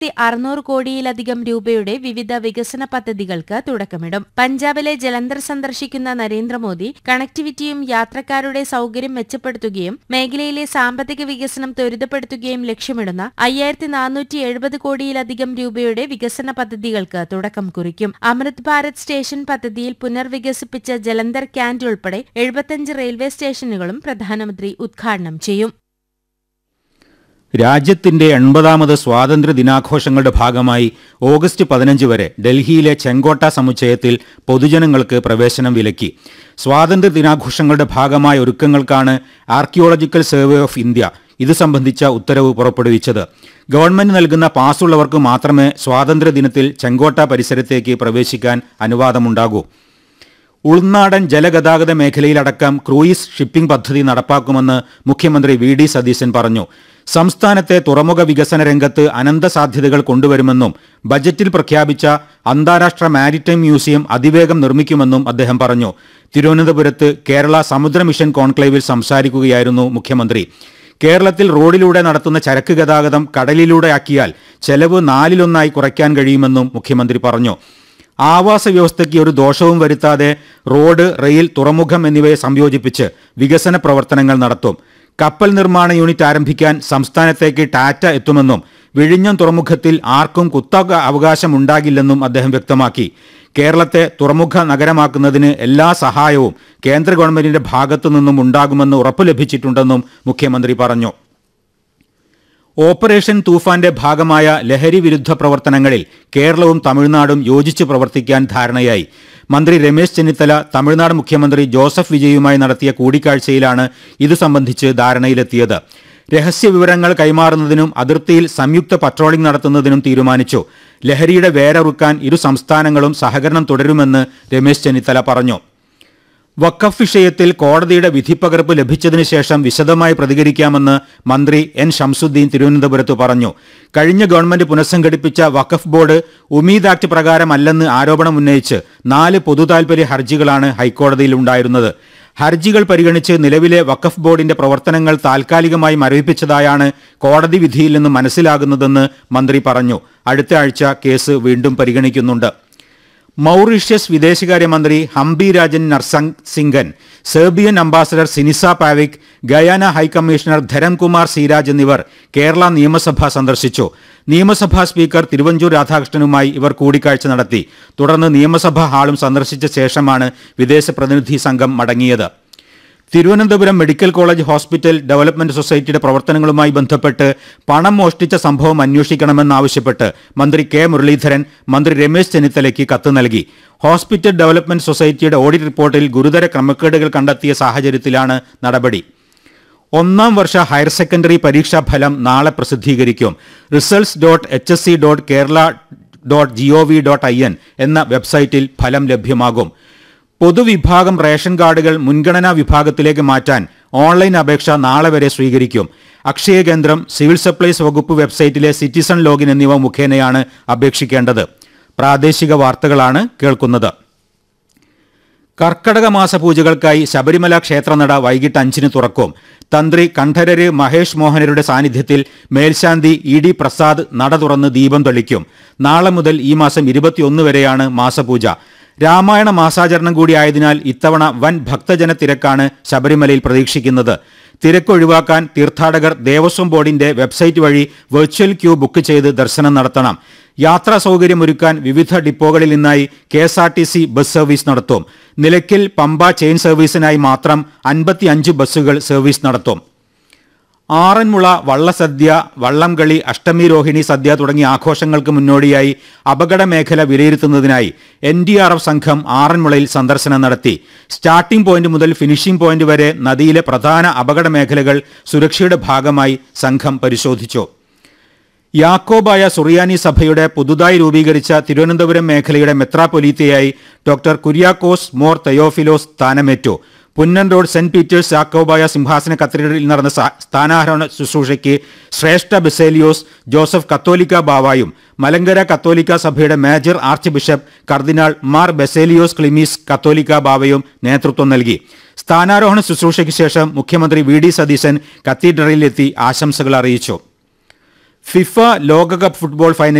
അറുന്നൂറ് കോടിയിലധികം രൂപയുടെ വിവിധ വികസന പദ്ധതികൾക്ക് തുടക്കമിടും പഞ്ചാബിലെ ജലന്ധർ സന്ദർശിക്കുന്ന നരേന്ദ്രമോദി കണക്ടിവിറ്റിയും യാത്രക്കാരുടെ സൌകര്യം മെച്ചപ്പെടുത്തുകയും മേഖലയിലെ സാമ്പത്തിക വികസനം ത്വരിതപ്പെടുത്തുകയും ലക്ഷ്യമിടുന്ന അയ്യായിരത്തി നാനൂറ്റി എഴുപത് കോടിയിലധികം രൂപയുടെ വികസന പദ്ധതികൾക്ക് തുടക്കം കുറിക്കും അമൃത് ഭാരത് സ്റ്റേഷൻ പദ്ധതിയിൽ പുനർവികസിപ്പിച്ച ജലന്ധർ ക്യാന്റ് ഉൾപ്പെടെ എഴുപത്തിയഞ്ച് റെയിൽവേ സ്റ്റേഷനുകളും പ്രധാനമന്ത്രി ഉദ്ഘാടനം ചെയ്യും രാജ്യത്തിന്റെ എൺപതാമത് സ്വാതന്ത്ര്യ ദിനാഘോഷങ്ങളുടെ ഭാഗമായി ഓഗസ്റ്റ് പതിനഞ്ച് വരെ ഡൽഹിയിലെ ചെങ്കോട്ട സമുച്ചയത്തിൽ പൊതുജനങ്ങൾക്ക് പ്രവേശനം വിലക്കി സ്വാതന്ത്ര്യ ദിനാഘോഷങ്ങളുടെ ഭാഗമായ ഒരുക്കങ്ങൾക്കാണ് ആർക്കിയോളജിക്കൽ സർവേ ഓഫ് ഇന്ത്യ ഇത് സംബന്ധിച്ച ഉത്തരവ് പുറപ്പെടുവിച്ചത് ഗവൺമെന്റ് നൽകുന്ന പാസ്സുള്ളവർക്ക് മാത്രമേ സ്വാതന്ത്ര്യ ദിനത്തിൽ ചെങ്കോട്ട പരിസരത്തേക്ക് പ്രവേശിക്കാൻ അനുവാദമുണ്ടാകൂ ഉൾനാടൻ ജലഗതാഗത മേഖലയിലടക്കം ക്രൂയിസ് ഷിപ്പിംഗ് പദ്ധതി നടപ്പാക്കുമെന്ന് മുഖ്യമന്ത്രി വി ഡി സതീശൻ പറഞ്ഞു സംസ്ഥാനത്തെ തുറമുഖ വികസന രംഗത്ത് അനന്ത സാധ്യതകൾ കൊണ്ടുവരുമെന്നും ബജറ്റിൽ പ്രഖ്യാപിച്ച അന്താരാഷ്ട്ര മാരിടൈം മ്യൂസിയം അതിവേഗം നിർമ്മിക്കുമെന്നും അദ്ദേഹം പറഞ്ഞു തിരുവനന്തപുരത്ത് കേരള സമുദ്ര മിഷൻ കോൺക്ലേവിൽ സംസാരിക്കുകയായിരുന്നു മുഖ്യമന്ത്രി കേരളത്തിൽ റോഡിലൂടെ നടത്തുന്ന ചരക്ക് ഗതാഗതം കടലിലൂടെയാക്കിയാൽ ചെലവ് നാലിലൊന്നായി കുറയ്ക്കാൻ കഴിയുമെന്നും മുഖ്യമന്ത്രി പറഞ്ഞു ആവാസ വ്യവസ്ഥയ്ക്ക് ഒരു ദോഷവും വരുത്താതെ റോഡ് റെയിൽ തുറമുഖം എന്നിവയെ സംയോജിപ്പിച്ച് വികസന പ്രവർത്തനങ്ങൾ നടത്തും കപ്പൽ നിർമ്മാണ യൂണിറ്റ് ആരംഭിക്കാൻ സംസ്ഥാനത്തേക്ക് ടാറ്റ എത്തുമെന്നും വിഴിഞ്ഞം തുറമുഖത്തിൽ ആർക്കും കുത്തക അവകാശമുണ്ടാകില്ലെന്നും അദ്ദേഹം വ്യക്തമാക്കി കേരളത്തെ തുറമുഖ നഗരമാക്കുന്നതിന് എല്ലാ സഹായവും കേന്ദ്ര ഗവൺമെന്റിന്റെ ഭാഗത്തു നിന്നും ഉണ്ടാകുമെന്ന് ഉറപ്പു ലഭിച്ചിട്ടുണ്ടെന്നും മുഖ്യമന്ത്രി പറഞ്ഞു ഓപ്പറേഷൻ തൂഫാന്റെ ഭാഗമായ ലഹരി വിരുദ്ധ പ്രവർത്തനങ്ങളിൽ കേരളവും തമിഴ്നാടും യോജിച്ച് പ്രവർത്തിക്കാൻ ധാരണയായി മന്ത്രി രമേശ് ചെന്നിത്തല തമിഴ്നാട് മുഖ്യമന്ത്രി ജോസഫ് വിജയുമായി നടത്തിയ കൂടിക്കാഴ്ചയിലാണ് ഇതു സംബന്ധിച്ച് ധാരണയിലെത്തിയത് രഹസ്യ വിവരങ്ങൾ കൈമാറുന്നതിനും അതിർത്തിയിൽ സംയുക്ത പട്രോളിംഗ് നടത്തുന്നതിനും തീരുമാനിച്ചു ലഹരിയുടെ വേരറുക്കാൻ ഇരു സംസ്ഥാനങ്ങളും സഹകരണം തുടരുമെന്ന് രമേശ് ചെന്നിത്തല പറഞ്ഞു വഖഫ് വിഷയത്തിൽ കോടതിയുടെ വിധിപ്പകർപ്പ് ലഭിച്ചതിനു ശേഷം വിശദമായി പ്രതികരിക്കാമെന്ന് മന്ത്രി എൻ ഷംസുദ്ദീൻ തിരുവനന്തപുരത്ത് പറഞ്ഞു കഴിഞ്ഞ ഗവൺമെന്റ് പുനഃസംഘടിപ്പിച്ച വഖഫ് ബോർഡ് ഉമീദ് ആക്ട് പ്രകാരമല്ലെന്ന് ആരോപണം ഉന്നയിച്ച് നാല് പൊതുതാൽപര്യ ഹർജികളാണ് ഹൈക്കോടതിയിൽ ഉണ്ടായിരുന്നത് ഹർജികൾ പരിഗണിച്ച് നിലവിലെ വഖഫ് ബോർഡിന്റെ പ്രവർത്തനങ്ങൾ താൽക്കാലികമായി മരവിപ്പിച്ചതായാണ് കോടതി വിധിയിൽ നിന്ന് മനസ്സിലാകുന്നതെന്ന് മന്ത്രി പറഞ്ഞു അടുത്ത ആഴ്ച കേസ് വീണ്ടും പരിഗണിക്കുന്നുണ്ട് മൗറീഷ്യസ് വിദേശകാര്യമന്ത്രി ഹംബി രാജൻ നർസംഗ് സിംഗൻ Serbian ambassador Sinisa Pavic Guyana high commissioner Dharamkumar Seeraj എന്നിവർ കേരള നിയമസഭ സന്ദർശിച്ചു നിയമസഭാ സ്പീക്കർ തിരുവഞ്ചൂർ രാധാകൃഷ്ണനുമായി ഇവർ കൂടിക്കാഴ്ച നടത്തി തുടർന്ന് നിയമസഭാ ഹാളും സന്ദർശിച്ച ശേഷമാണ് വിദേശ പ്രതിനിധി സംഘം മടങ്ങിയത് Thiruvananthapuram medical college hospital development സൊസൈറ്റിയുടെ പ്രവർത്തനങ്ങളുമായി ബന്ധപ്പെട്ട് പണം മോഷ്ടിച്ച സംഭവം അന്വേഷിക്കണമെന്നാവശ്യപ്പെട്ട് മന്ത്രി കെ മുരളീധരൻ മന്ത്രി രമേശ് ചെന്നിത്തലയ്ക്ക് കത്ത് നൽകി ഹോസ്പിറ്റൽ ഡെവലപ്മെന്റ് സൊസൈറ്റിയുടെ ഓഡിറ്റ് റിപ്പോർട്ടിൽ ഗുരുതര ക്രമക്കേടുകൾ കണ്ടെത്തിയ സാഹചര്യത്തിലാണ് നടപടി ഒന്നാം വർഷ ഹയർ സെക്കൻഡറി പരീക്ഷാ ഫലം നാളെ പ്രസിദ്ധീകരിക്കും results dot H S C dot Kerala dot G O V dot I N എന്ന വെബ്സൈറ്റിൽ ഫലം ലഭ്യമാകും പൊതുവിഭാഗം റേഷൻ കാർഡുകൾ മുൻഗണനാ വിഭാഗത്തിലേക്ക് മാറ്റാൻ ഓൺലൈൻ അപേക്ഷ നാളെ വരെ സ്വീകരിക്കും അക്ഷയ കേന്ദ്രം സിവിൽ സപ്ലൈസ് വകുപ്പ് വെബ്സൈറ്റിലെ സിറ്റിസൺ ലോഗിൻ എന്നിവ മുഖേനയാണ് അപേക്ഷിക്കേണ്ടത് പ്രാദേശിക വാർത്തകളാണ് കേൾക്കുന്നത് കർക്കടക മാസ പൂജകൾക്കായി ശബരിമല ക്ഷേത്രനട വൈകിട്ട് അഞ്ചിന് തുറക്കും തന്ത്രി കണ്ഠരര് മഹേഷ് മോഹനരുടെ സാന്നിധ്യത്തിൽ മേൽശാന്തി ഇ ഡി പ്രസാദ് നട തുറന്ന് ദീപം തെളിക്കും നാളെ മുതൽ ഈ മാസം ഇരുപത്തിയൊന്ന് വരെയാണ് മാസപൂജ രാമായണ മാസാചരണം കൂടിയായതിനാൽ ഇത്തവണ വൻ ഭക്തജന തിരക്കാണ് ശബരിമലയിൽ പ്രതീക്ഷിക്കുന്നത് തിരക്കൊഴിവാക്കാൻ തീർത്ഥാടകർ ദേവസ്വം ബോർഡിന്റെ വെബ്സൈറ്റ് വഴി വെർച്വൽ ക്യൂ ബുക്ക് ചെയ്ത് ദർശനം നടത്തണം യാത്രാ സൗകര്യമൊരുക്കാൻ വിവിധ ഡിപ്പോകളിൽ നിന്നായി K S R T C bus service നടത്തും നിലയ്ക്കൽ പമ്പ ചെയിൻ സർവീസിനായി മാത്രം അൻപത്തിയഞ്ച് ബസ്സുകൾ സർവീസ് നടത്തും ആറന്മുള വള്ളസദ്യ വള്ളംകളി അഷ്ടമി രോഹിണി സദ്യ തുടങ്ങിയ ആഘോഷങ്ങൾക്ക് മുന്നോടിയായി അപകട മേഖല വിലയിരുത്തുന്നതിനായി എൻ ഡി ആർ എഫ് സംഘം ആറന്മുളയിൽ സന്ദർശനം നടത്തി സ്റ്റാർട്ടിംഗ് പോയിന്റ് മുതൽ ഫിനിഷിംഗ് പോയിന്റ് വരെ നദിയിലെ പ്രധാന അപകട മേഖലകൾ സുരക്ഷയുടെ ഭാഗമായി സംഘം പരിശോധിച്ചു യാക്കോബായ സുറിയാനി സഭയുടെ പുതുതായി രൂപീകരിച്ച തിരുവനന്തപുരം മേഖലയുടെ മെത്രാപൊലീത്തയായി ഡോക്ടർ കുര്യാക്കോസ് മോർ തെയോഫിലോസ് സ്ഥാനമേറ്റു പുന്നൻ റോഡ് സെന്റ് പീറ്റേഴ്സ് യാക്കോബായ സിംഹാസന കത്തീഡ്രലിൽ നടന്ന സ- സ്ഥാനാരോഹണ ശുശ്രൂഷയ്ക്ക് ശ്രേഷ്ഠ ബെസേലിയോസ് ജോസഫ് കത്തോലിക്ക ബാവായും മലങ്കര കത്തോലിക്ക സഭയുടെ major archbishop cardinal Mar Baselios Cleemis കത്തോലിക്ക ബാവയും നേതൃത്വം നൽകി സ്ഥാനാരോഹണ ശുശ്രൂഷയ്ക്ക് ശേഷം മുഖ്യമന്ത്രി വി ഡി സതീശൻ കത്തീഡ്രലിലെത്തി ആശംസകൾ അറിയിച്ചു ഫിഫ ലോകകപ്പ് ഫുട്ബോൾ ഫൈനൽ